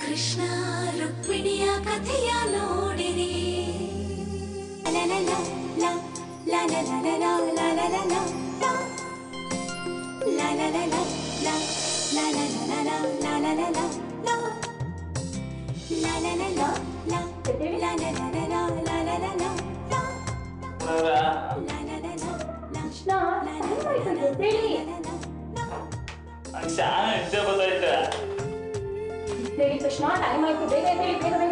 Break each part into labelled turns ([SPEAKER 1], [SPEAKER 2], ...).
[SPEAKER 1] ಕೃಷ್ಣ ರುಕ್ಮಿಣಿಯ ಕಥೆಯ ನೋಡಿರಿ ಲಲಲ, ಲ, ಲಲಲಲಲ, ಲಲಲಲ, ಲ. ಲಲಲಲ, ಲ, ಲಲಲಲಲ, ಲಲಲಲ, ಲ. ಲಲಲಲ, ಲ, ಲಲಲಲಲ, ಲಲಲಲ, ಲ. ಲಲಲಲ, ಲ,
[SPEAKER 2] ಕೃಷ್ಣ ಏನಾಯ್ತು ಎದ್ದೇಳಿ
[SPEAKER 3] ಶಾನೆ ನಿದ್ದೆ ಬರ್ತೈತೆ
[SPEAKER 2] ಎದ್ದೇಳಿ ಕೃಷ್ಣ ಟೈಮ್ ಆಯ್ತು ಬೇಗ ಎದ್ದೇಳಿ ಬೇಗ ಬೇಗ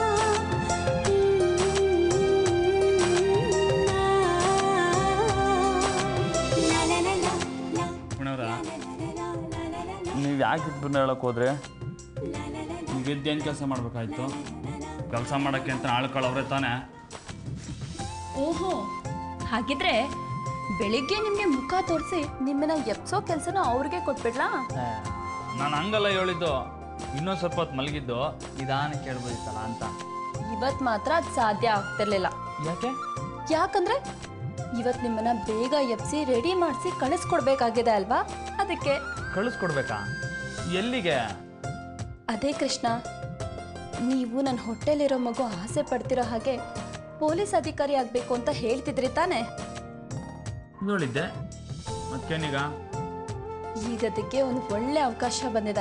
[SPEAKER 1] ಲಲಲಲ, ಲ,
[SPEAKER 3] ಪುಣವ್ರ
[SPEAKER 1] ಲಲಲಲ,
[SPEAKER 3] ನೀವು ಯಾಕೆ ಇಬ್ಬರನ್ನ ಹೇಳಕ್ ಹೋದ್ರೆ ನೀವು ಎದ್ದೇನು ಕೆಲಸ ಮಾಡ್ಬೇಕಾಯ್ತು ಕೆಲಸ ಮಾಡೋಕ್ಕೆ ಅಂತ ಆಳ್ಕೊಳ್ಳವ್ರೆ ತಾನೇ
[SPEAKER 4] ಓಹೋ ಹಾಗಿದ್ರೆ ಬೆಳಿಗ್ಗೆ ನಿಮ್ಗೆ ಮುಖ ತೋರಿಸಿ ನಿಮ್ಮನ್ನ ಎಪ್ಸೋ ಕೆಲಸನ ಅವ್ರಿಗೆ ಕೊಟ್ಬಿಡ್ಲಾ
[SPEAKER 3] ನಾನು ಹಂಗಲ್ಲ ಹೇಳಿದ್ದು ಇನ್ನೊಂದು ಸ್ವಲ್ಪ ಹೊತ್ತು ಮಲಗಿದ್ದು ನಿಧಾನ ಕೇಳ್ಬೋದಿತ್ತಲ್ಲ ಅಂತ
[SPEAKER 4] ಇವತ್ ಮಾತ್ರ ಅದ್ ಸಾಧ್ಯ ಆಗ್ತಿರ್ಲಿಲ್ಲ
[SPEAKER 3] ಯಾಕೆ
[SPEAKER 4] ಯಾಕಂದ್ರೆ ಇವತ್ ನಿಮ್ಮನ್ನ ಬೇಗ ಎಪ್ಸಿ ರೆಡಿ ಮಾಡಿಸಿ ಕಳಿಸ್ಕೊಡ್ಬೇಕಾಗಿದೆ ಅಲ್ವಾ ಅದಕ್ಕೆ
[SPEAKER 3] ಕಳಿಸ್ಕೊಡ್ಬೇಕಾ ಎಲ್ಲಿಗೆ
[SPEAKER 4] ಅದೇ ಕೃಷ್ಣ ನೀವು ನನ್ನ ಹೊಟ್ಟೆಲಿರೋ ಮಗು ಆಸೆ ಪಡ್ತಿರೋ ಹಾಗೆ ಪೊಲೀಸ್ ಅಧಿಕಾರಿ ಆಗ್ಬೇಕು ಅಂತ ಹೇಳ್ತಿದ್ರಿ ತಾನೆ
[SPEAKER 3] ಹೇಳಿದ್ದೆ ಮತ್ತೇನೀಗ
[SPEAKER 4] ಈಗ ಅದಕ್ಕೆ ಒಂದು ಒಳ್ಳೆ ಅವಕಾಶ ಬಂದಿದೆ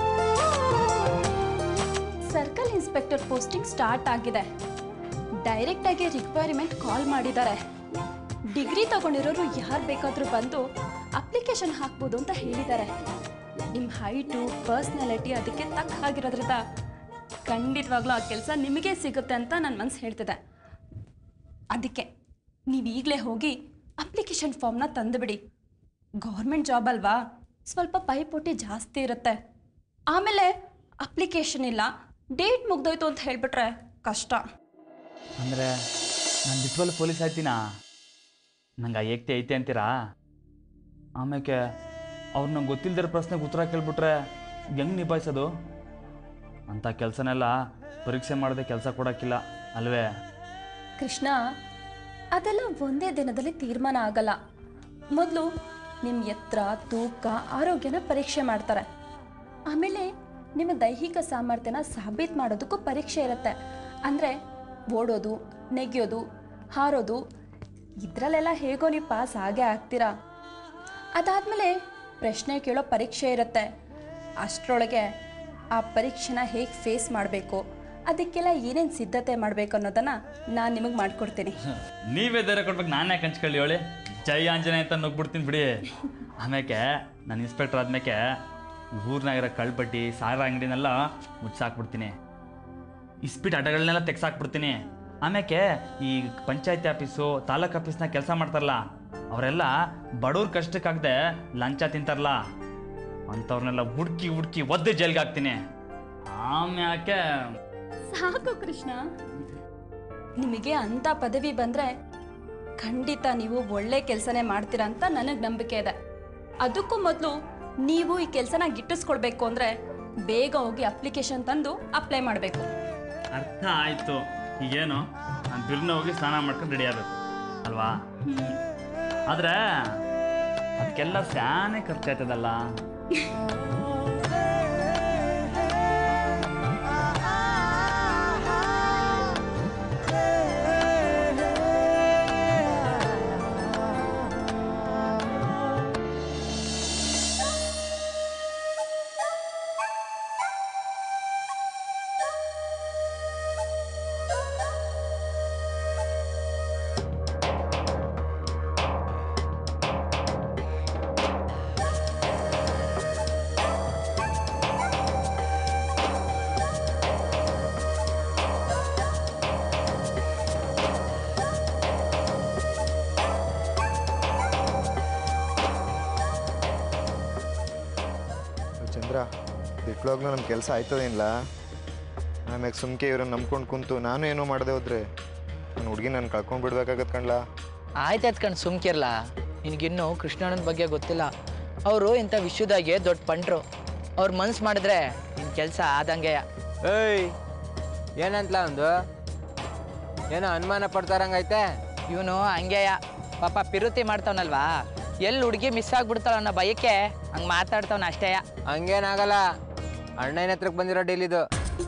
[SPEAKER 4] ಸರ್ಕಲ್ ಇನ್ಸ್ಪೆಕ್ಟರ್ ಪೋಸ್ಟಿಂಗ್ ಸ್ಟಾರ್ಟ್ ಆಗಿದೆ ಡೈರೆಕ್ಟ್ ಆಗಿ ರಿಕ್ವೈರ್ಮೆಂಟ್ ಕಾಲ್ ಮಾಡಿದ್ದಾರೆ ಡಿಗ್ರಿ ತಗೊಂಡಿರೋರು ಯಾರು ಬೇಕಾದರೂ ಬಂದು ಅಪ್ಲಿಕೇಶನ್ ಹಾಕ್ಬೋದು ಅಂತ ಹೇಳಿದ್ದಾರೆ ನಿಮ್ಮ ಹೈಟು ಪರ್ಸ್ನಾಲಿಟಿ ಅದಕ್ಕೆ ತಕ್ಕ ಹಾಗಿರೋದ್ರಿಂದ ಖಂಡಿತವಾಗ್ಲೂ ಆ ಕೆಲಸ ನಿಮಗೆ ಸಿಗುತ್ತೆ ಅಂತ ನನ್ನ ಮನಸ್ಸು ಹೇಳ್ತಿದೆ ಅದಕ್ಕೆ ನೀವು ಈಗಲೇ ಹೋಗಿ ಅಪ್ಲಿಕೇಶನ್ ಫಾರ್ಮ್ನ ತಂದುಬಿಡಿ ಗೌರ್ಮೆಂಟ್ ಜಾಬ್ ಅಲ್ವಾ ಸ್ವಲ್ಪ ಪೈಪೋಟಿ ಜಾಸ್ತಿ ಇರುತ್ತೆ ಆಮೇಲೆ ಅಪ್ಲಿಕೇಶನ್ ಇಲ್ಲ ಡೇಟ್ ಮುಗ್ದೋಯ್ತು ಅಂತ ಹೇಳಿಬಿಟ್ರೆ ಕಷ್ಟ
[SPEAKER 3] ಅಂದರೆ ನಾನು ನಿಜವಲ್ಲೂ ಪೊಲೀಸ್ ಆಯ್ತೀನಾ ನಂಗೆ ಆ ಏಕ್ತಿ ಐತೆ ಅಂತೀರಾ ಆಮೇಲೆ ಅವ್ರು ನಂಗೆ ಗೊತ್ತಿಲ್ದಿರೋ ಪ್ರಶ್ನೆಗೆ ಉತ್ತರ ಕೇಳ್ಬಿಟ್ರೆ ಹೆಂಗೆ ನಿಭಾಯಿಸೋದು ಅಂಥ ಕೆಲಸನೆಲ್ಲ ಪರೀಕ್ಷೆ ಮಾಡದೆ ಕೆಲಸ ಕೊಡೋಕ್ಕಿಲ್ಲ ಅಲ್ವೇ
[SPEAKER 4] ಕೃಷ್ಣ ಅದೆಲ್ಲ ಒಂದೇ ದಿನದಲ್ಲಿ ತೀರ್ಮಾನ ಆಗಲ್ಲ ಮೊದಲು ನಿಮ್ಮ ಎತ್ತರ ತೂಕ ಆರೋಗ್ಯನ ಪರೀಕ್ಷೆ ಮಾಡ್ತಾರೆ ಆಮೇಲೆ ನಿಮ್ಮ ದೈಹಿಕ ಸಾಮರ್ಥ್ಯನ ಸಾಬೀತು ಮಾಡೋದಕ್ಕೂ ಪರೀಕ್ಷೆ ಇರುತ್ತೆ ಅಂದರೆ ಓಡೋದು ನೆಗೆಯೋದು ಹಾರೋದು ಇದರಲ್ಲೆಲ್ಲ ಹೇಗೋ ನೀವು ಪಾಸ್ ಆಗೇ ಆಗ್ತೀರಾ ಅದಾದಮೇಲೆ ಪ್ರಶ್ನೆ ಕೇಳೋ ಪರೀಕ್ಷೆ ಇರುತ್ತೆ ಅಷ್ಟರೊಳಗೆ ಆ ಪರೀಕ್ಷೆನ ಹೇಗೆ ಫೇಸ್ ಮಾಡಬೇಕು ಅದಕ್ಕೆಲ್ಲ ಏನೇನು ಸಿದ್ಧತೆ ಮಾಡಬೇಕು ಅನ್ನೋದನ್ನು ನಾನು ನಿಮಗೆ ಮಾಡಿಕೊಡ್ತೀನಿ
[SPEAKER 3] ನೀವೇ ಧೈರ್ಯ ಕೊಡ್ಬೇಕು ನಾನು ಯಾಕೆ ಹಂಚ್ಕೊಳ್ಳಿ ಹೇಳಿ ಜೈ ಆಂಜನೇಯ ಅಂತ ನುಗ್ಬಿಡ್ತೀನಿ ಬಿಡಿ ಆಮೇಲೆ ನಾನು ಇನ್ಸ್ಪೆಕ್ಟರ್ ಆದ್ಮೇಲೆ ಊರ್ನಾಗಿರೋ ಕಳ್ಪಟ್ಟಿ ಸಾರ ಅಂಗಡಿನೆಲ್ಲ ಮುಚ್ಚಾಕ್ಬಿಡ್ತೀನಿ ಇಸ್ಪಿಟ್ ಅಡ್ಡಗಳನ್ನೆಲ್ಲ ತೆಗ್ಸಾಕ್ಬಿಡ್ತೀನಿ ಆಮೇಲೆ ಈ ಪಂಚಾಯತಿ ಆಫೀಸು ತಾಲೂಕ್ ಆಫೀಸ್ನಾಗ ಕೆಲಸ ಮಾಡ್ತಾರಲ್ಲ ಅವರೆಲ್ಲ ಬಡವ್ರ ಕಷ್ಟಕ್ಕಾಗದೆ ಲಂಚ ತಿಂತಾರಲ್ಲ ಅಂಥವ್ರನ್ನೆಲ್ಲ ಹುಡ್ಕಿ ಹುಡ್ಕಿ ಒದ್ದು ಜೈಲ್ಗೆ ಹಾಕ್ತೀನಿ ಆಮ್ಯಾಕೆ
[SPEAKER 4] ಸಾಕು ಕೃಷ್ಣ ನಿಮಗೆ ಅಂಥ ಪದವಿ ಬಂದರೆ ಖಂಡಿತ ನೀವು ಒಳ್ಳೆ ಕೆಲಸನೇ ಮಾಡ್ತೀರಾ ಅಂತ ನನಗೆ ನಂಬಿಕೆ ಇದೆ ಅದಕ್ಕೂ ಮೊದಲು ನೀವು ಈ ಕೆಲಸನ ಗಿಟ್ಟಿಸ್ಕೊಳ್ಬೇಕು ಅಂದರೆ ಬೇಗ ಹೋಗಿ ಅಪ್ಲಿಕೇಶನ್ ತಂದು ಅಪ್ಲೈ ಮಾಡಬೇಕು
[SPEAKER 3] ಅರ್ಥ ಆಯ್ತು ಈಗೇನು ನಾನು ಬಿರ್ನ ಹೋಗಿ ಸ್ನಾನ ಮಾಡ್ಕೊಂಡು ರೆಡಿ ಆಗಬೇಕು ಅಲ್ವಾ ಆದ್ರೆ ಅದಕ್ಕೆಲ್ಲ ಸ್ಯಾನೆ ಖರ್ಚಾಯ್ತದಲ್ಲ
[SPEAKER 5] ಚಂದ್ರ ದಿಟ್ವಾಗ್ಲೂ ನಮ್ಮ ಕೆಲಸ ಆಯ್ತದೇನಿಲ್ಲ ಆಮ್ಯಾಗ ಸುಮ್ಕೆ ಇವ್ರನ್ನ ನಂಬ್ಕೊಂಡು ಕುಂತು ನಾನು ಏನೋ ಮಾಡದೆ ಹೋದ್ರೆ ನನ್ನ ಹುಡುಗಿ ನಾನು ಕಳ್ಕೊಂಡು ಬಿಡ್ಬೇಕಾಗತ್ತೆ ಕಣ್ಲಾ
[SPEAKER 6] ಆಯ್ತಾಯ್ತು ಕಣ್ ಸುಮ್ಕಿರ್ಲ ನಿನಗಿನ್ನೂ ಕೃಷ್ಣಣ್ಣನ ಬಗ್ಗೆ ಗೊತ್ತಿಲ್ಲ ಅವರು ಇಂಥ ವಿಶ್ವದಾಗೆ ದೊಡ್ಡ ಪಂಟ್ರು ಅವ್ರು ಮನ್ಸು ಮಾಡಿದ್ರೆ ನಿನ್ನ ಕೆಲಸ ಆದಂಗೆಯ
[SPEAKER 7] ಏಯ್ ಏನಂತಲ ಒಂದು ಏನೋ ಅನುಮಾನ ಪಡ್ತಾರಂಗೈತೆ
[SPEAKER 6] ಇವನು ಹಂಗೆಯ ಪಾಪ ಪಿರುತಿ ಮಾಡ್ತಾವನಲ್ವಾ ಎಲ್ಲಿ ಹುಡುಗಿ ಮಿಸ್ ಆಗ್ಬಿಡ್ತಾಳ ಅನ್ನೋ ಭಯಕ್ಕೆ ಹಂಗೆ ಮಾತಾಡ್ತಾವನ ಅಷ್ಟೇಯ
[SPEAKER 7] ಹಂಗೇನಾಗಲ್ಲ ಅಣ್ಣನ ಹತ್ರಕ್ಕೆ ಬಂದಿರೋ ಡೀಲ್ ಇದು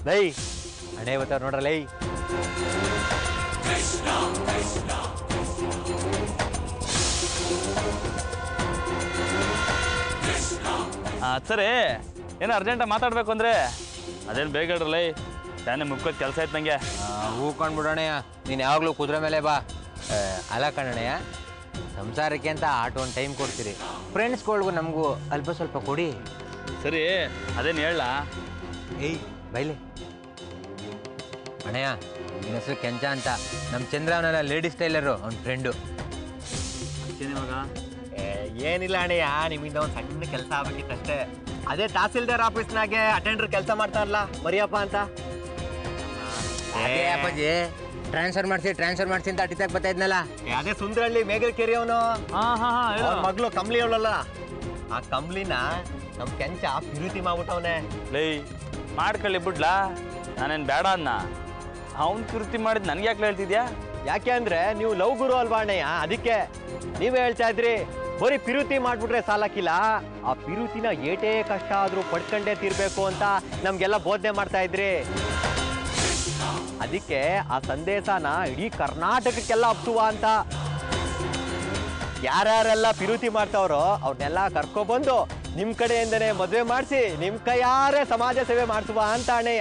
[SPEAKER 7] ಲೈ ಹಣೆ ಇವತ್ತ ನೋಡ್ರ ಲೈ
[SPEAKER 3] ಹಾಂ ಸರಿ ಏನು ಅರ್ಜೆಂಟಾಗಿ ಮಾತಾಡಬೇಕು ಅಂದರೆ ಅದೇನು ಬೇಗ ಹೇಳ್ರಲ್ಲ ತಾನೇ ಮುಕ್ಕೋದು ಕೆಲಸ ಆಯ್ತು ನನಗೆ
[SPEAKER 7] ಹೂ ಕಂಡ್ಬಿಡೋಣಯ್ಯ ನೀನು ಯಾವಾಗಲೂ ಕುದುರೆ ಮೇಲೆ ಬಾ ಏ, ಅಲ್ಲ ಕಣಣ್ಣಯ್ಯ ಸಂಸಾರಕ್ಕೆ ಅಂತ ಆಟ ಒಂದು ಟೈಮ್ ಕೊಡ್ತೀರಿ ಫ್ರೆಂಡ್ಸ್ಗಳ್ಗೂ ನಮಗೂ ಅಲ್ಪ ಸ್ವಲ್ಪ ಕೊಡಿ
[SPEAKER 3] ಸರಿ ಅದೇನು ಹೇಳ
[SPEAKER 7] ಏಯ್ ಬೈಲೆ ಅಣ್ಣಯ್ಯ ನಿನ್ನ ಹೆಸರು ಕೆಂಚ ಅಂತ ನಮ್ಮ ಚಂದ್ರವನೆಲ್ಲ ಲೇಡೀಸ್ ಟೈಲರು ಅವ್ನ ಫ್ರೆಂಡು
[SPEAKER 3] ಇವಾಗ
[SPEAKER 7] ಏನಿಲ್ಲ ಅಣ್ಣಯ್ಯ ನಿಮ್ಮಿಂದ ಒಂದು ಸಣ್ಣ ಕೆಲಸ ಆಗ್ಬೇಕಿತ್ತು ಅಷ್ಟೇ ಅದೇ ತಹಸೀಲ್ದಾರ್ ಆಫೀಸ್ನಾಗೆ ಅಟೆಂಡರ್ ಕೆಲಸ ಮಾಡ್ತಾರಲ್ಲ ಮರಿಯಪ್ಪ ಅಂತ ಅಪ್ಪಾಜಿ ಟ್ರಾನ್ಸ್ಫರ್ ಮಾಡಿಸಿ ಟ್ರಾನ್ಸ್ಫರ್ ಮಾಡಿಸಿ ಅಂತ ಅಟಿತಾಗ ಬರ್ತಾ ಇದ್ನಲ್ಲ ಅದೇ ಸುಂದರಳ್ಳಿ ಮೇಗಲ್ ಕೆರಿ ಅವನು
[SPEAKER 3] ಹಾಂ ಹಾಂ ಹಾಂ ಹೇಳು
[SPEAKER 7] ಮಗಳು ಕಂಬ್ಲಿ ಅವಳಲ್ಲ ಆ ಕಂಬ್ಲಿನ ನಮ್ ಕೆಂಚ ಪಿರುತಿ ಮಾಡ್ಬಿಟ್ಟವನೆ
[SPEAKER 3] ಲೈ ಮಾಡ್ಕೊಳ್ಳಿ ಬಿಡ್ಲಾ ನಾನೇನು ಬೇಡ ಅನ್ನ ಅವ್ನು ಕೃತಿ ಮಾಡಿದ್ ನನಗೆ ಯಾಕೆ ಹೇಳ್ತಿದ್ಯಾ
[SPEAKER 7] ಯಾಕೆ ಅಂದ್ರೆ ನೀವು ಲವ್ ಗುರು ಅಲ್ವಾ ಅಣ್ಣಯ್ಯ ಅದಕ್ಕೆ ನೀವೇ ಹೇಳ್ತಾ ಇದ್ರಿ ಬರೀ ಪಿರುತಿ ಮಾಡ್ಬಿಟ್ರೆ ಸಾಲಕ್ಕಿಲ್ಲ ಆ ಪಿರುತಿನ ಏಟೇ ಕಷ್ಟ ಆದ್ರೂ ಪಡ್ಕೊಂಡೇ ತೀರ್ಬೇಕು ಅಂತ ನಮ್ಗೆಲ್ಲ ಬೋಧನೆ ಮಾಡ್ತಾ ಇದ್ರಿ ಅದಕ್ಕೆ ಆ ಸಂದೇಶನ ಇಡೀ ಕರ್ನಾಟಕಕ್ಕೆಲ್ಲ ಹಬ್ಸುವ ಅಂತ ಯಾರ್ಯಾರೆಲ್ಲ ಪಿರುತಿ ಮಾಡ್ತಾವ್ರೋ ಅವ್ರನ್ನೆಲ್ಲ ಕರ್ಕೊಬಂದು ನಿಮ್ ಕಡೆಯಿಂದನೇ ಮದುವೆ ಮಾಡಿಸಿ ನಿಮ್ ಕೈಯಾರೆ ಸಮಾಜ ಸೇವೆ ಮಾಡಿಸುವ ಅಂತ ಅಣ್ಣಯ್ಯ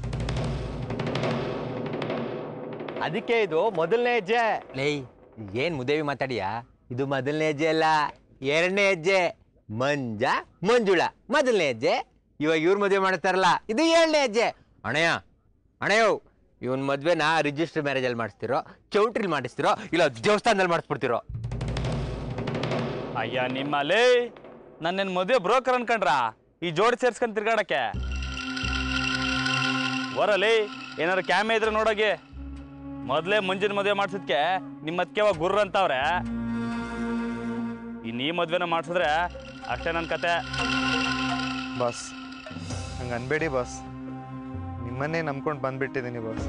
[SPEAKER 7] ಅದಕ್ಕೆ ಇದು ಮೊದಲನೇ ಹೆಜ್ಜೆ ಲೇ ಏನ್ ಮುದೇವಿ ಮಾತಾಡಿಯಾ ಇದು ಮೊದಲನೇ ಹೆಜ್ಜೆ ಅಲ್ಲ ಎರಡನೇ ಹೆಜ್ಜೆ ಮಂಜ ಮಂಜುಳ ಮೊದಲನೇ ಹೆಜ್ಜೆ ಇವಾಗ ಇವ್ರು ಮದುವೆ ಮಾಡ್ತಾರಲ್ಲ ಇದು ಏಳನೇ ಹೆಜ್ಜೆ ಅಣಯ್ಯ ಅಣಯ್ಯೋ ಇವನ್ ಮದ್ವೆನ ರಿಜಿಸ್ಟರ್ ಮ್ಯಾರೇಜಲ್ಲಿ ಮಾಡಿಸ್ತಿರೋ ಚೌಟ್ರಿಲ್ ಮಾಡಿಸ್ತಿರೋ ಇಲ್ಲ ದೇವಸ್ಥಾನದಲ್ಲಿ ಮಾಡಿಸ್ಬಿಡ್ತಿರೋ
[SPEAKER 3] ಅಯ್ಯ ನಿಮ್ಮಲ್ಲಿ ನನ್ನೇನು ಮದುವೆ ಬ್ರೋಕರ್ ಅನ್ಕೊಂಡ್ರಾ ಈ ಜೋಡಿ ಸೇರ್ಸ್ಕೊಂಡ್ ತಿರ್ಗಾಡಕ್ಕೆ ಬರಲಿ ಏನಾರು ಕ್ಯಾಮೆ ಇದ್ರೆ ನೋಡೋಗಿ ಮೊದಲೇ ಮುಂಜಿನ ಮದುವೆ ಮಾಡ್ಸಿದ್ಕೆ ನಿಮ್ಮ ಅದಕ್ಕೆ ಗುರ್ರ ಅಂತವ್ರೆ ಇನ್ನು ಈ ಮದುವೆನ ಮಾಡಿಸಿದ್ರೆ ಅಷ್ಟೇ ನನ್ನ ಕತೆ
[SPEAKER 5] ಬಾಸ್ ಹಂಗೆ ಅನ್ಬೇಡಿ ಬಾಸ್ ನಿಮ್ಮನ್ನೇ ನಂಬ್ಕೊಂಡು ಬಂದ್ಬಿಟ್ಟಿದ್ದೀನಿ ಬಾಸ್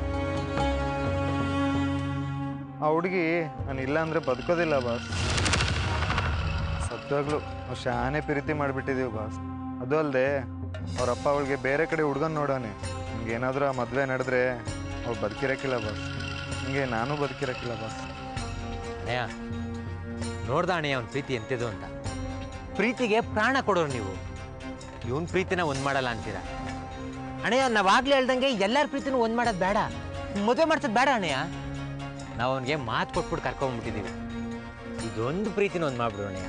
[SPEAKER 5] ಆ ಹುಡುಗಿ ನಾನು ಇಲ್ಲ ಅಂದರೆ ಬದುಕೋದಿಲ್ಲ ಬಾಸ್ ಸತ್ತಾಗ್ಲು ನಾವು ಶಾನೆ ಪ್ರೀತಿ ಮಾಡಿಬಿಟ್ಟಿದ್ದೀವಿ ಬಾಸ್ ಅದು ಅಲ್ಲದೆ ಅವರಪ್ಪ ಅವಳಿಗೆ ಬೇರೆ ಕಡೆ ಹುಡ್ಗನ್ ನೋಡೋನೆ ಏನಾದರೂ ಆ ಮದುವೆ ನಡೆದ್ರೆ ಅವ್ಳು ಬದುಕಿರಕ್ಕಿಲ್ಲ ಬಾಸ್ ಹಿಂಗೆ ನಾನು ಬದುಕಿರಕ್ಕಿಲ್ಲ ಬಾಸ್
[SPEAKER 7] ಅಣ್ಣಯ್ಯ ನೋಡ್ದ ಅಣ್ಣಯ್ಯ ಅವ್ನ ಪ್ರೀತಿ ಎಂತಿದು ಅಂತ ಪ್ರೀತಿಗೆ ಪ್ರಾಣ ಕೊಡೋರು ನೀವು ಇವನ್ ಪ್ರೀತಿನ ಒಂದ್ ಮಾಡಲ್ಲ ಅಂತೀರ ಅಣ್ಣಯ್ಯ ನಾವಾಗ್ಲೇ ಹೇಳ್ದಂಗೆ ಎಲ್ಲರ ಪ್ರೀತಿನೂ ಒಂದ್ ಮಾಡೋದು ಬೇಡ ಮದುವೆ ಮಾಡ್ಸೋದು ಬೇಡ ಅಣ್ಣಯ್ಯ ನಾವು ಅವನಿಗೆ ಮಾತು ಕೊಟ್ಬಿಟ್ಟು ಕರ್ಕೊಂಡ್ಬಿಟ್ಟಿದೀವಿ ಇದೊಂದು ಪ್ರೀತಿನ ಒಂದ್ ಮಾಡ್ಬಿಡು ಅಣ್ಣಯ್ಯ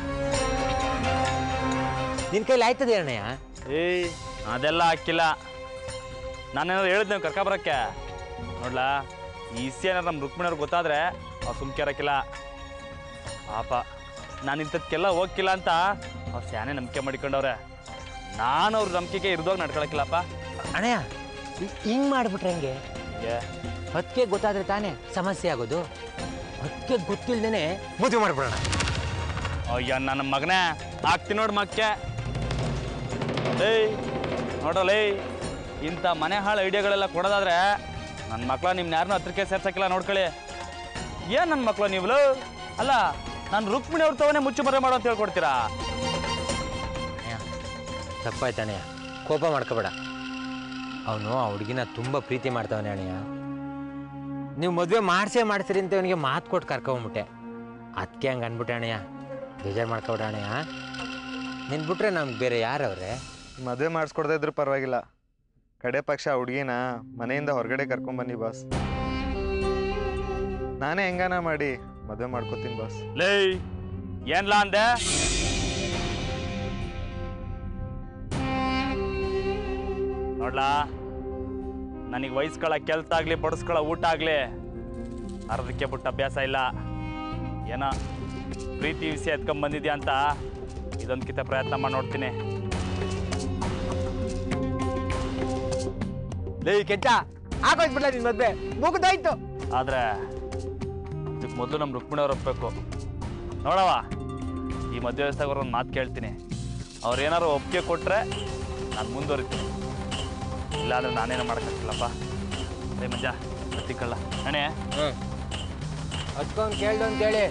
[SPEAKER 7] ನಿನ್ ಕೈಲಿ ಆಯ್ತದೆ ಅಣ್ಣಯ್ಯ
[SPEAKER 3] ಏಯ್ ಅದೆಲ್ಲ ಹಾಕಿಲ್ಲ ನಾನೇನಾದ್ರು ಹೇಳಿದ್ದೆ ಕರ್ಕೊಬರಕ್ಕೆ ನೋಡ್ಲಾ ಈ ಸಿ ಏನಾರು ನಮ್ಮ ರುಕ್ಮಿಣಿಯವ್ರಿಗೆ ಗೊತ್ತಾದ್ರೆ ಅವ್ರು ಸುಮ್ಕೆ ಇರಕ್ಕಿಲ್ಲ ಪಾಪ ನಾನು ಇಂಥದ್ಕೆಲ್ಲ ಹೋಗಿಲ್ಲ ಅಂತ ಅವ್ರು ಸ್ಯಾನೆ ನಂಬಿಕೆ ಮಾಡಿಕೊಂಡವ್ರೆ ನಾನು ಅವ್ರ ನಂಬಿಕೆಗೆ ಇರ್ದೋಗಿ ನಡ್ಕೊಳಕ್ಕಿಲ್ಲಪ್ಪ
[SPEAKER 7] ಅಣ್ಣಯ್ಯ ಹಿ- ಹಿಂಗ್ ಮಾಡ್ಬಿಟ್ರೆ ಹೆಂಗೆ
[SPEAKER 3] ಹಿಂಗೆ
[SPEAKER 7] ಅದಕ್ಕೆ ಗೊತ್ತಾದ್ರೆ ತಾನೇ ಸಮಸ್ಯೆ ಆಗೋದು ಅದಕ್ಕೆ ಗೊತ್ತಿಲ್ದೇನೆ ಮದುವೆ ಮಾಡ್ಬಿಡೋಣ
[SPEAKER 3] ಅಯ್ಯ ನನ್ನ ಮಗನೇ ಆಗ್ತೀನಿ ನೋಡು ಮಕ್ಕೆ ಏಯ್ ನೋಡ್ರಲ್ಲ ಇಂಥ ಮನೆ ಹಾಳು ಐಡಿಯಾಗಳೆಲ್ಲ ಕೊಡೋದಾದ್ರೆ ನನ್ನ ಮಕ್ಳ ನಿಮ್ನ ಯಾರನ್ನೂ ಹತ್ರಕ್ಕೆ ಸೇರ್ಸಕ್ಕಿಲ್ಲ ನೋಡ್ಕೊಳ್ಳಿ ಏನು ನನ್ನ ಮಕ್ಳು ನೀವು ಅಲ್ಲ ನಾನು ರುಕ್ಮಿಣಿ ಅವ್ರ ತವನೇ ಮುಚ್ಚು ಮರೆ ಮಾಡೋ ಅಂತ ಹೇಳ್ಕೊಡ್ತೀರಾ
[SPEAKER 7] ಅಣ್ಣಯ್ಯ ತಪ್ಪಾಯ್ತಣ್ಣಯ್ಯ ಕೋಪ ಮಾಡ್ಕೋಬೇಡ ಅವನು ಆ ಹುಡುಗಿನ ತುಂಬ ಪ್ರೀತಿ ಮಾಡ್ತಾವನೆ ಅಣ್ಣಯ್ಯ ನೀವು ಮದುವೆ ಮಾಡಿಸೇ ಮಾಡಿಸ್ರಿ ಅಂತ ಅವನಿಗೆ ಮಾತು ಕೊಟ್ಟು ಕರ್ಕೊಂಬಿಟ್ಟೆ ಅದಕ್ಕೆ ಹಂಗೆ ಅನ್ಬಿಟ್ಟೆ ಅಣ್ಣಯ್ಯ ಬೇಜಾರು ಮಾಡ್ಕೊಬೇಡ ಅಣ್ಣಯ್ಯ ನಿನ್ ಬಿಟ್ರೆ ನಮ್ಗೆ ಬೇರೆ ಯಾರವ್ರೆ
[SPEAKER 5] ಮದುವೆ ಮಾಡಿಸ್ಕೊಡ್ದೇ ಇದ್ರೂ ಪರವಾಗಿಲ್ಲ ಕಡೆ ಪಕ್ಷ ಆ ಹುಡುಗಿನ ಮನೆಯಿಂದ ಹೊರಗಡೆ ಕರ್ಕೊಂಬನ್ನಿ ಬಾಸ್ ನಾನೇ ಹೆಂಗಾನ ಮಾಡಿ ಮದುವೆ ಮಾಡ್ಕೋತೀನಿ ಬಾಸ್
[SPEAKER 3] ಲೇ ಏನ್ಲಾ ಅಂದೆ ನೋಡ್ಲಾ ನನಗೆ ವಯಸ್ಕೊಳ್ಳೋ ಕೆಲ್ಸ ಆಗ್ಲಿ ಬಡಿಸ್ಕೊಳ್ಳೋ ಊಟ ಆಗ್ಲಿ ಅರ್ಧಕ್ಕೆ ಬಿಟ್ಟು ಅಭ್ಯಾಸ ಇಲ್ಲ ಏನೋ ಪ್ರೀತಿ ವಿಷಯ ಎತ್ಕೊಂಡ್ ಬಂದಿದ್ಯಾ ಅಂತ ಇದೊಂದು ಕಿತ ಪ್ರಯತ್ನ ಮಾಡಿ ನೋಡ್ತೀನಿ
[SPEAKER 7] ಲೇ ಕೆಟ್ಟ ಆಗೋಯ್ತು ನಿನ್ ಮದ್ವೆ ಮುಗ್ದಾಯ್ತು
[SPEAKER 3] ಆದ್ರೆ ಇದಕ್ಕೆ ಮೊದಲು ನಮ್ಮ ರುಕ್ಮಿಣಿಯವ್ರು ಒಪ್ಪಬೇಕು ನೋಡವ ಈ ಮದುವೆ ವ್ಯವಸ್ಥೆಗೆ ಒಂದು ಮಾತು ಕೇಳ್ತೀನಿ ಅವ್ರು ಏನಾರು ಒಪ್ಪಿಗೆ ಕೊಟ್ಟರೆ ನಾನು ಮುಂದುವರಿತೀನಿ ಇಲ್ಲಾಂದ್ರೆ ನಾನೇನು ಮಾಡೋಕ್ಕಾಗಿಲ್ಲಪ್ಪ ಏ ಮಂಜ ಬತ್ತಿಕಲ್ಲ ಅಣ್ಣೆ
[SPEAKER 7] ಹ್ಞೂ ಹಚ್ಕೊಂಡು ಕೇಳ್ದು ಅಂತೇಳಿ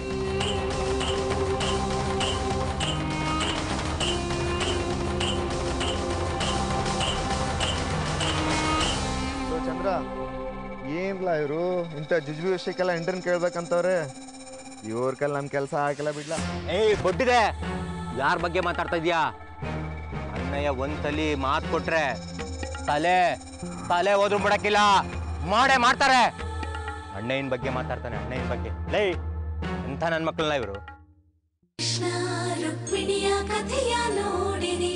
[SPEAKER 5] ಇವರು ಇಂಥ ಜುಜ್ಬಿ ವಿಷಯಕ್ಕೆಲ್ಲ ಇಂಟರ್ನ್ ಕೇಳ್ಬೇಕಂತವ್ರೆ ಇವ್ರ ಕೈಲಿ ನಮ್ಮ ಕೆಲಸ ಹಾಕಿಲ್ಲ ಬಿಡ್ಲ
[SPEAKER 7] ಏಯ್ ಬೊಡ್ಡಿದೆ ಯಾರ ಬಗ್ಗೆ ಮಾತಾಡ್ತಾ ಇದೀಯಾ ಅಣ್ಣಯ್ಯ ಒಂದ್ಸಲಿ ಮಾತು ಕೊಟ್ರೆ ತಲೆ ತಲೆ ಹೋದ್ರು ಬಿಡಕ್ಕಿಲ್ಲ ಮಾಡೇ ಮಾಡ್ತಾರೆ ಅಣ್ಣಯ್ಯನ ಬಗ್ಗೆ ಮಾತಾಡ್ತಾನೆ ಅಣ್ಣಯ್ಯನ ಬಗ್ಗೆ ಲೈ ಎಂಥ ನನ್ನ ಮಕ್ಕಳನ್ನ ಇವರು
[SPEAKER 1] ಕೃಷ್ಣ ರುಕ್ಮಿಣಿಯ ಕಥೆಯ ನೋಡಿರಿ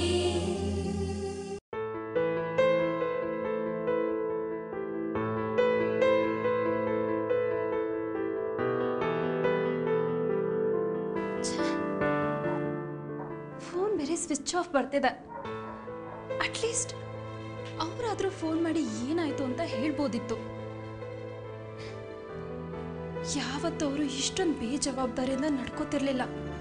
[SPEAKER 4] ಫೋನ್ ಬೇರೆ ಸ್ವಿಚ್ ಆಫ್ ಬರ್ತಿದೆ ಅಟ್ಲೀಸ್ಟ್ ಅವರಾದ್ರೂ ಫೋನ್ ಮಾಡಿ ಏನಾಯ್ತು ಅಂತ ಹೇಳ್ಬೋದಿತ್ತು ಯಾವತ್ತೂ ಅವರು ಇಷ್ಟೊಂದು ಬೇಜವಾಬ್ದಾರಿಯಿಂದ ನಡ್ಕೋತಿರ್ಲಿಲ್ಲ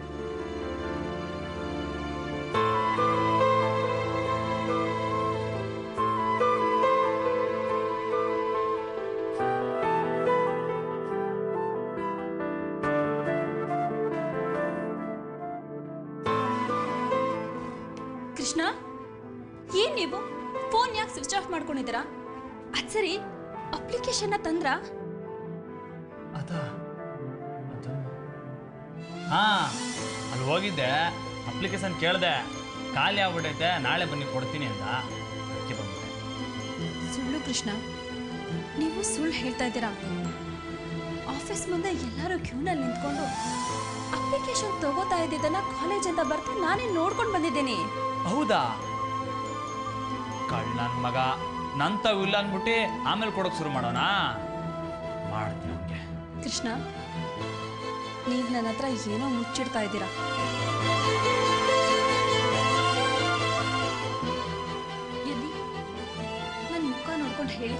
[SPEAKER 4] ಕೃಷ್ಣ ಏನ್ ನೀವು ಫೋನ್ ಯಾಕೆ ಸ್ವಿಚ್ ಆಫ್ ಮಾಡ್ಕೊಂಡಿದ್ದೀರಾ ಅದ್ ಸರಿ ಅಪ್ಲಿಕೇಶನ್ನ ತಂದ್ರಾ
[SPEAKER 3] ಅದ ಅದು ಹಾ ಅಲ್ಲಿ ಹೋಗಿದ್ದೆ ಅಪ್ಲಿಕೇಶನ್ ಕೇಳಿದೆ ಖಾಲಿ ಆಗ್ಬಿಟ್ಟೈತೆ ನಾಳೆ ಬನ್ನಿ ಕೊಡ್ತೀನಿ ಅಂತ ಅದಕ್ಕೆ ಬಂದ್ಬಿಟ್ಟೆ
[SPEAKER 4] ಸುಳ್ಳು ಕೃಷ್ಣ ನೀವು ಸುಳ್ಳು ಹೇಳ್ತಾ ಇದ್ದೀರಾ ಆಫೀಸ್ ಮುಂದೆ ಎಲ್ಲರೂ ಕ್ಯೂನಲ್ಲಿ ನಿಂತ್ಕೊಂಡು ಅಪ್ಲಿಕೇಶನ್ ತಗೋತಾ ಇದ್ದಿದ್ದನ್ನ ಕಾಲೇಜಿಂದ ಬರ್ತಾ ನಾನೇ ನೋಡ್ಕೊಂಡು ಬಂದಿದ್ದೀನಿ
[SPEAKER 3] ಹೌದಾ ಕಳ್ಳನ್ ಮಗ ನಂತವ್ ಇಲ್ಲ ಅಂದ್ಬಿಟ್ಟು ಆಮೇಲೆ ಕೊಡೋಕೆ ಶುರು ಮಾಡೋಣ ಮಾಡ್ತೀನಿ ಅವ್ನಿಗೆ
[SPEAKER 4] ಕೃಷ್ಣ ನೀವು ನನ್ನ ಹತ್ರ ಏನೋ ಮುಚ್ಚಿಡ್ತಾ ಇದ್ದೀರಾ ಎಲ್ಲಿ ನನ್ನ ಮುಖ ನೋಡ್ಕೊಂಡು ಹೇಳಿ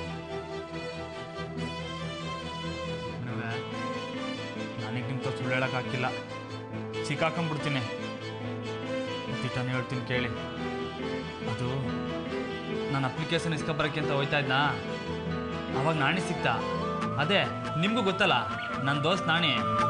[SPEAKER 3] ನನಗೆ ನಿಮ್ತ ಸುಳ್ಳು ಹೇಳೋಕ್ಕಾಗ್ತಿಲ್ಲ ಸಿಕ್ಕಾಕೊಂಡ್ಬಿಡ್ತೀನಿ ತಿಟ್ಟನೆ ಹೇಳ್ತೀನಿ ಕೇಳಿ ಅದು ನಾನು ಅಪ್ಲಿಕೇಶನ್ ಇಸ್ಕೊಬರಕ್ಕೆ ಅಂತ ಹೋಯ್ತಾ ಇದ್ನಾ ಅವಾಗ ನಾಣಿ ಸಿಕ್ತಾ ಅದೇ ನಿಮಗೂ ಗೊತ್ತಲ್ಲ ನನ್ನ ದೋಸ್ತ್ ನಾಣಿ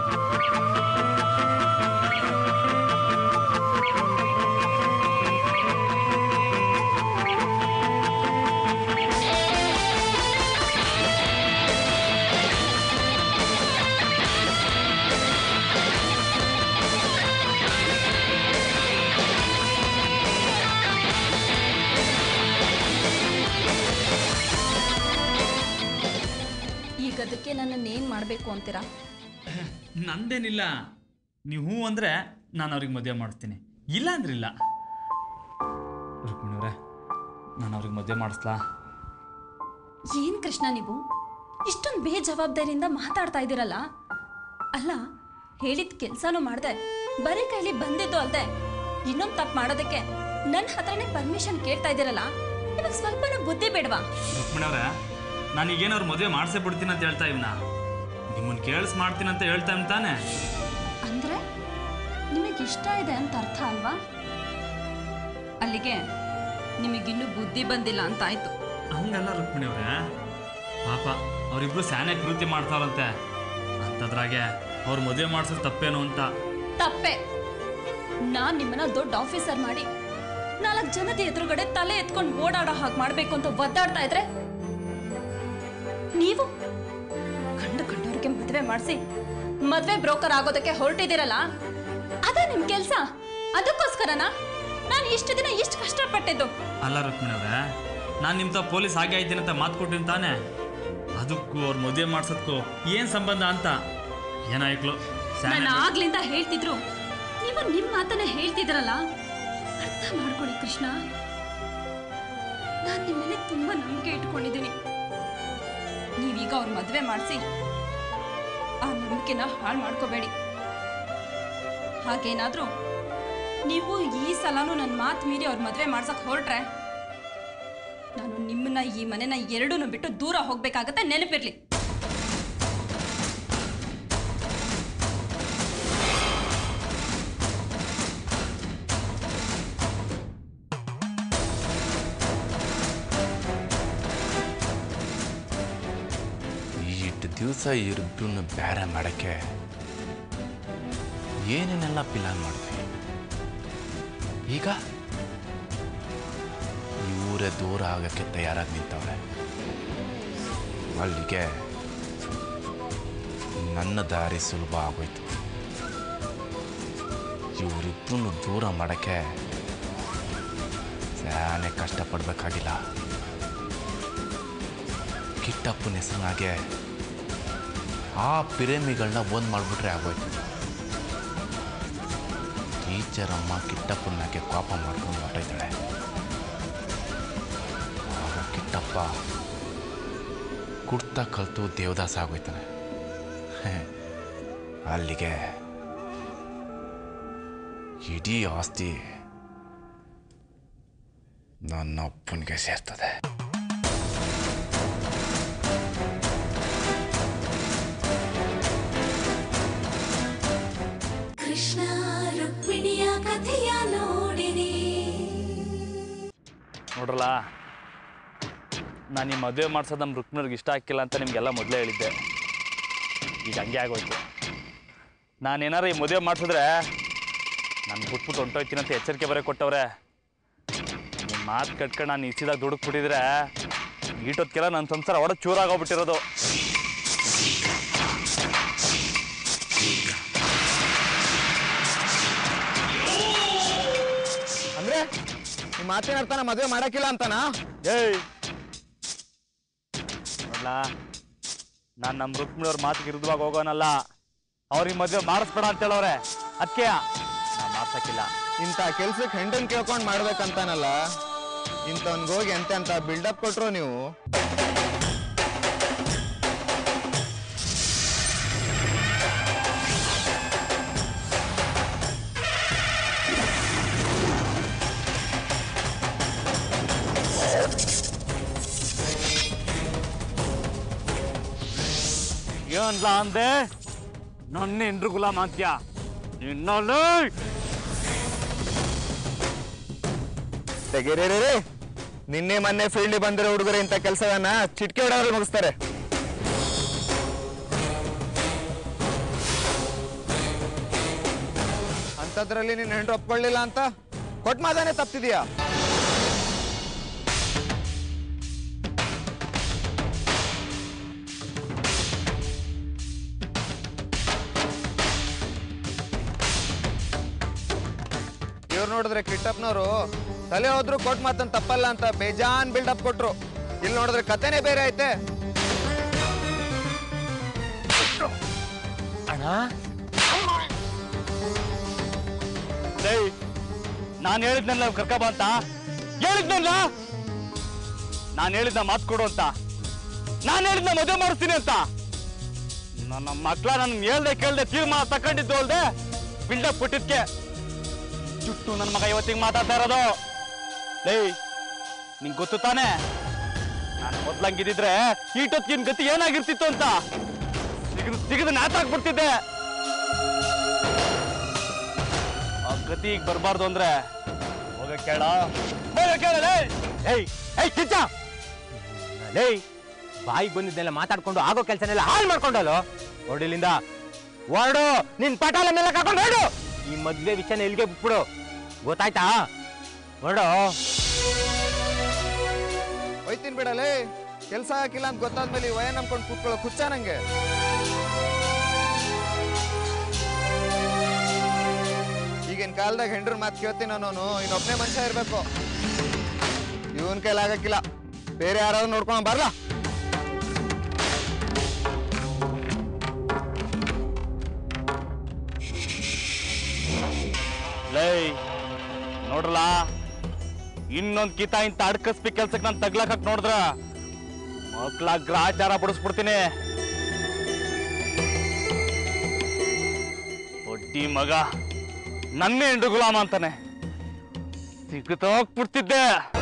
[SPEAKER 4] ಈಗ ಅದಕ್ಕೆ ನನ್ನನ್ನು ಏನು ಮಾಡಬೇಕು ಅಂತೀರಾ
[SPEAKER 3] ನಂದೇನಿಲ್ಲ ನೀವು ಹ್ಞೂ ಅಂದರೆ ನಾನು ಅವ್ರಿಗೆ ಮದುವೆ ಮಾಡಿಸ್ತೀನಿ ಇಲ್ಲ ಅಂದ್ರೆ ಇಲ್ಲ ರುಕ್ಮಿಣಿವ್ರೆ ನಾನು ಅವ್ರಿಗೆ ಮದುವೆ ಮಾಡಿಸ್ಲಾ
[SPEAKER 4] ಏನ್ ಕೃಷ್ಣ ನೀವು ಇಷ್ಟೊಂದು ಬೇಜವಾಬ್ದಾರಿಯಿಂದ ಮಾತಾಡ್ತಾ ಇದ್ದೀರಲ್ಲ ಅಲ್ಲ ಹೇಳಿದ ಕೆಲಸನೂ ಮಾಡ್ದೆ ಬರೀ ಕೈಲಿ ಬಂದಿದ್ದು ಅಲ್ದೆ ಇನ್ನೊಂದು ತಪ್ಪು ಮಾಡೋದಕ್ಕೆ ನನ್ನ ಹತ್ರನೇ ಪರ್ಮಿಷನ್ ಕೇಳ್ತಾ ಇದ್ದೀರಲ್ಲ ನಿಮಗೆ ಸ್ವಲ್ಪನೂ ಬುದ್ಧಿ ಬೇಡವಾ
[SPEAKER 3] ರುಕ್ಮಿಣವ್ರೆ ನಾನೀಗೇನು ಅವ್ರ ಮದುವೆ ಮಾಡಿಸೇ ಬಿಡ್ತೀನಿ ಅಂತ ಹೇಳ್ತಾ ಇವ್ನ ನಿಮ್ಮನ್ನು ಕೇಳಿಸ್ ಮಾಡ್ತೀನಿ ಅಂತ ಹೇಳ್ತಾ ಇವ್ನ್ ತಾನೆ
[SPEAKER 4] ಅಂದ್ರೆ ನಿಮಗೆ ಇಷ್ಟ ಇದೆ ಅಂತ ಅರ್ಥ ಅಲ್ವಾ ಅಲ್ಲಿಗೆ ನಿಮಗಿನ್ನೂ ಬುದ್ಧಿ ಬಂದಿಲ್ಲ ಅಂತ ಆಯ್ತು
[SPEAKER 3] ಹಂಗಲ್ಲ ರುಕ್ಮಿಣಿವ್ರೆ ಪಾಪ ಅವರಿಬ್ರು ಸ್ಯಾನೆ ಕೃತಿ ಮಾಡ್ತಾರಂತೆ ಅಂಥದ್ರಾಗೆ ಅವ್ರ ಮದುವೆ ಮಾಡಿಸೋದು ತಪ್ಪೇನು ಅಂತ
[SPEAKER 4] ತಪ್ಪೆ ನಾನ್ ನಿಮ್ಮನ್ನ ದೊಡ್ಡ ಆಫೀಸರ್ ಮಾಡಿ ನಾಲ್ಕು ಜನದ ಎದುರುಗಡೆ ತಲೆ ಎತ್ಕೊಂಡು ಓಡಾಡೋ ಹಾಗೆ ಮಾಡ್ಬೇಕು ಅಂತ ಒದ್ದಾಡ್ತಾ ಇದ್ರೆ ನೀವು ಕಂಡು ಕಂಡವ್ರಿಗೆ ಮದುವೆ ಮಾಡಿಸಿ ಮದುವೆ ಬ್ರೋಕರ್ ಆಗೋದಕ್ಕೆ ಹೊರಟಿದ್ದೀರಲ್ಲ ಅದೇ ನಿಮ್ ಕೆಲ್ಸ ಅದಕ್ಕೋಸ್ಕರನಾ ನಾನು ಇಷ್ಟು ದಿನ ಇಷ್ಟು ಕಷ್ಟಪಟ್ಟಿದ್ದು
[SPEAKER 3] ಅಲ್ಲ ರುಕ್ಮಿಣವ್ರೆ ನಾನು ನಿಮ್ಮ ಪೊಲೀಸ್ ಹಾಗೆ ಆಯ್ತೀನಿ ಅಂತ ಮಾತು ಕೊಟ್ಟಿನಿ ತಾನೆ ಅದಕ್ಕೂ ಅವ್ರ ಮದುವೆ ಮಾಡ್ಸೋದಕ್ಕೂ ಏನು ಸಂಬಂಧ ಅಂತ ಏನಾಯ್ಕ್ಲು
[SPEAKER 4] ನಾನು ಆಗ್ಲಿಂದ ಹೇಳ್ತಿದ್ರು ನೀವು ನಿಮ್ ಮಾತನ್ನ ಹೇಳ್ತಿದ್ರಲ್ಲ ಅರ್ಥ ಮಾಡ್ಕೊಳ್ಳಿ ಕೃಷ್ಣ ನಾನ್ ನಿಮ್ಮ ಮೇಲೆ ತುಂಬಾ ನಂಬಿಕೆ ಇಟ್ಕೊಂಡಿದ್ದೀನಿ ನೀವೀಗ ಅವ್ರ ಮದ್ವೆ ಮಾಡಿಸಿ ಆ ನಂಬಿಕೆನ ಹಾಳು ಮಾಡ್ಕೋಬೇಡಿ ಹಾಗೇನಾದ್ರೂ ನೀವು ಈ ಸಲನೂ ನನ್ನ ಮಾತು ಮೀರಿ ಅವ್ರ ಮದ್ವೆ ಮಾಡ್ಸಕ್ ಹೊರಟ್ರೆ ನಾನು ನಿಮ್ಮನ್ನ ಈ ಮನೆನ ಎರಡೂ ಬಿಟ್ಟು ದೂರ ಹೋಗ್ಬೇಕಾಗತ್ತೆ ನೆನಪಿರ್ಲಿ
[SPEAKER 8] ಇಷ್ಟು ದಿವಸ ಇರಿಬ್ರನ್ನ ಬೇರೆ ಮಾಡೋಕ್ಕೆ ಏನೇನೆಲ್ಲ ಪ್ಲಾನ್ ಮಾಡಿದ್ವಿ ಈಗ ಇವರೇ ದೂರ ಆಗಕ್ಕೆ ತಯಾರಾಗಿ ನಿಂತವ್ರೆ ಅಲ್ಲಿಗೆ ನನ್ನ ದಾರಿ ಸುಲಭ ಆಗೋಯ್ತು ಇವರಿಬ್ಬರನ್ನು ದೂರ ಮಾಡೋಕ್ಕೆ ಸ್ಯಾನೆ ಕಷ್ಟಪಡಬೇಕಾಗಿಲ್ಲ ಕಿಟ್ಟಪ್ಪನ ಹೆಸರಿನಾಗೆ ಆ ಪಿರೇಮಿಗಳನ್ನ ಒಂದು ಮಾಡಿಬಿಟ್ರೆ ಆಗೋಯ್ತು ಟೀಚರ್ ಅಮ್ಮ ಕಿಟ್ಟಪ್ಪನಾಗೆ ಕೋಪ ಮಾಡ್ಕೊಂಡು ಹೊರಟೋಯ್ತಾಳೆ ಆಗ ಕಿಟ್ಟಪ್ಪ ಕುಡ್ತಾ ಕಲ್ತು ದೇವದಾಸ ಆಗೋಯ್ತಾನೆ ಅಲ್ಲಿಗೆ ಇಡೀ ಆಸ್ತಿ ನನ್ನ ಅಪ್ಪನಿಗೆ ಸೇರ್ತದೆ
[SPEAKER 1] ಕೃಷ್ಣ ರುಕ್ಮಿಣಿಯ ಕಥೆಯ ನೋಡಿರಿ
[SPEAKER 3] ನೋಡ್ರಲ್ಲ ನಾನು ಈ ಮದುವೆ ಮಾಡ್ಸೋದು ನಮ್ಮ ರುಕ್ಮಿಣಿಗೆ ಇಷ್ಟ ಆಗ್ತಿಲ್ಲ ಅಂತ ನಿಮಗೆಲ್ಲ ಮೊದಲೇ ಹೇಳಿದ್ದೆ ಈಗ ಹಂಗೆ ಆಗೋಯ್ತು ನಾನೇನಾರು ಈ ಮದುವೆ ಮಾಡಿಸಿದ್ರೆ ನಾನು ಬಿಟ್ಬಿಟ್ಟು ಹೊಂಟೋಯ್ತೀನಿ ಅಂತ ಎಚ್ಚರಿಕೆ ಬರೀ ಕೊಟ್ಟವ್ರೆ ನಿಮ್ಮ ಮಾತು ಕಟ್ಕೊಂಡು ನಾನು ಇಸಿದಾಗ ದುಡುಕ್ಬಿಟ್ಟಿದ್ರೆ ಈಟೊತ್ತಿಗೆಲ್ಲ ನನ್ನ ಸಂಸಾರ ಒಡ ಚೂರಾಗೋಗ್ಬಿಟ್ಟಿರೋದು
[SPEAKER 5] ಅಂದ್ರೆ ನಿಮ್ಮ ಮಾತಿನ ಅರ್ಥನ ಮದುವೆ ಮಾಡಕ್ಕಿಲ್ಲ ಅಂತನಾ
[SPEAKER 3] ಏಯ್ ನೋಡ್ಲಾ ನಾನು ನಮ್ಮ ರುಕ್ಮಿಣಿಯವ್ರ ಮಾತಿಗೆ ವಿರುದ್ಧವಾಗಿ ಹೋಗೋನಲ್ಲ ಅವ್ರಿಗೆ ಮದುವೆ ಮಾಡಿಸ್ಬೇಡ ಅಂತ ಹೇಳವ್ರೆ ಅದಕ್ಕೆ ನಾ ಮಾಡ್ಸಕ್ಕಿಲ್ಲ
[SPEAKER 5] ಇಂಥ ಕೆಲ್ಸಕ್ಕೆ ಹೆಂಡನ್ ಕೇಳ್ಕೊಂಡು ಮಾಡ್ಬೇಕಂತಾನಲ್ಲ ಇಂಥವ್ನಿಗೋಗಿ ಎಂತ ಅಂತ ಬಿಲ್ಡಪ್ ಕೊಟ್ರು ನೀವು
[SPEAKER 3] ಏನ್ಲ ಅಂದೆ ನನ್ನ ಹೆಂಡ್ರು ಗುಲಾಮ್ ಅಂತ್ಯ ನಿನ್ನಲ್ಲಿ
[SPEAKER 5] ತೆಗೀರಿ ನಿನ್ನೆ ಮೊನ್ನೆ ಫೀಲ್ಡ್ ಬಂದಿರೋ ಹುಡುಗರು ಇಂಥ ಕೆಲಸವನ್ನ ಚಿಟ್ಕೆ ಹೊಡೆದ್ರೆ ಮುಗಿಸ್ತಾರೆ ಅಂಥದ್ರಲ್ಲಿ ನಿನ್ನ ಹೆಂಡ್ರು ಒಪ್ಕೊಳ್ಳಿಲ್ಲ ಅಂತ ಕೊಟ್ ಮಾತಾನೆ ತಪ್ಪಿದೀಯಾ ಇವ್ರು ನೋಡಿದ್ರೆ ಕಿಟ್ಟಪ್ನವರು ತಲೆ ಹೋದ್ರು ಕೊಟ್ ಮಾತನ್ ತಪ್ಪಲ್ಲ ಅಂತ ಬೇಜಾನ್ ಬಿಲ್ಡಪ್ ಕೊಟ್ರು ಇಲ್ಲಿ ನೋಡಿದ್ರೆ ಕತೆನೇ ಬೇರೆ ಐತೆ
[SPEAKER 7] ಅಣ್ಣ
[SPEAKER 3] ಏಯ್ ನಾನು ಹೇಳಿದ್ನಲ್ಲ ಕರ್ಕಬ ಅಂತ ಹೇಳಿದ್ನಲ್ಲ ನಾನು ಹೇಳಿದ್ನ ಮಾತು ಕೊಡು ಅಂತ ನಾನು ಹೇಳಿದ್ನ ಮದುವೆ ಮಾಡಿಸ್ತೀನಿ ಅಂತ ನನ್ನ ಮಕ್ಳ ನನ್ ಹೇಳ್ದೆ ಕೇಳ್ದೆ ತೀರ್ಮಾನ ತಕೊಂಡಿದ್ದು ಅಲ್ದೆ ಬಿಲ್ಡಪ್ ಕೊಟ್ಟಿದ್ಕೆ ಚುಟ್ಟು ನನ್ನ ಮಗ ಇವತ್ತಿಗೆ ಮಾತಾಡ್ತಾ ಇರೋದು ಏಯ್ ನಿಂಗೆ ಗೊತ್ತು ತಾನೇ ನಾನು ಮೊದ್ಲಂಗಿದ್ದಿದ್ರೆ ಈಟೊತ್ತಿನ ಗತಿ ಏನಾಗಿರ್ತಿತ್ತು ಅಂತ ಸಿಗದು ಸಿಗದು ನಾತಾಕ್ಬಿಡ್ತಿದ್ದೆ ಆ ಗತಿ ಈಗ ಬರಬಾರ್ದು ಅಂದ್ರೆ ಹೋಗ ಕೇಳ ಹೋಗ ಕೇಳ
[SPEAKER 7] ಏಯ್ ಏಯ್ ಕಿಚ್ಚ ಏಯ್ ಬಾಯಿಗೆ ಬಂದಿದ್ದೆಲ್ಲ ಮಾತಾಡ್ಕೊಂಡು ಆಗೋ ಕೆಲಸನೆಲ್ಲ ಹಾಳು ಮಾಡ್ಕೊಂಡಲ್ಲ ಹೊರಡಿಲಿಂದ ಹೊರಡು ನಿನ್ ಪಟಾಲ ಮೇಲೆ ಕರ್ಕೊಂಡು ಹೊರಡು ಈ ಮದ್ವೆ ವಿಷಯನ ಇಲ್ಲಿಗೆ ಬಿಟ್ಬಿಡು ಗೊತ್ತಾಯ್ತಾ ಹೊರಡು
[SPEAKER 5] ಹೋಯ್ತೀನಿ ಬಿಡಲೇ ಕೆಲಸ ಹಾಕಿಲ್ಲ ಅಂತ ಗೊತ್ತಾದ್ಮೇಲೆ ಈ ವಯ ನಂಬ್ಕೊಂಡು ಕೂತ್ಕೊಳ್ಳೋ ಹುಚ್ಚ ನಂಗೆ ಈಗಿನ ಕಾಲದಾಗ ಹೆಂಡ್ರ ಮಾತು ಕೇಳ್ತೀನಿ ಅನ್ನೋನು ಇನ್ನೊಬ್ಬನೇ ಮನುಷ್ಯ ಇರಬೇಕು ಇವನ್ ಕೈಲಾಗಕ್ಕಿಲ್ಲ ಬೇರೆ ಯಾರಾದ್ರೂ ನೋಡ್ಕೊಂಡು ಬರಲ್ಲ
[SPEAKER 3] ಲೈ ನೋಡ್ರಲ್ಲ ಇನ್ನೊಂದ್ ಕಿತ ಇಂತ ಅಡ್ಕಸ್ಬಿ ಕೆಲ್ಸಕ್ಕೆ ನಾನು ತಗ್ಲಾಕಕ್ ನೋಡಿದ್ರ ಮಕ್ಳ ಗ್ರಾಚಾರ ಬಿಡಿಸ್ಬಿಡ್ತೀನಿ ಒಡ್ಡಿ ಮಗ ನನ್ನೇ ಹೆಂಡು ಗುಲಾಮ ಅಂತಾನೆ ಸಿಗುತ್ತೋಗ್ಬಿಡ್ತಿದ್ದೆ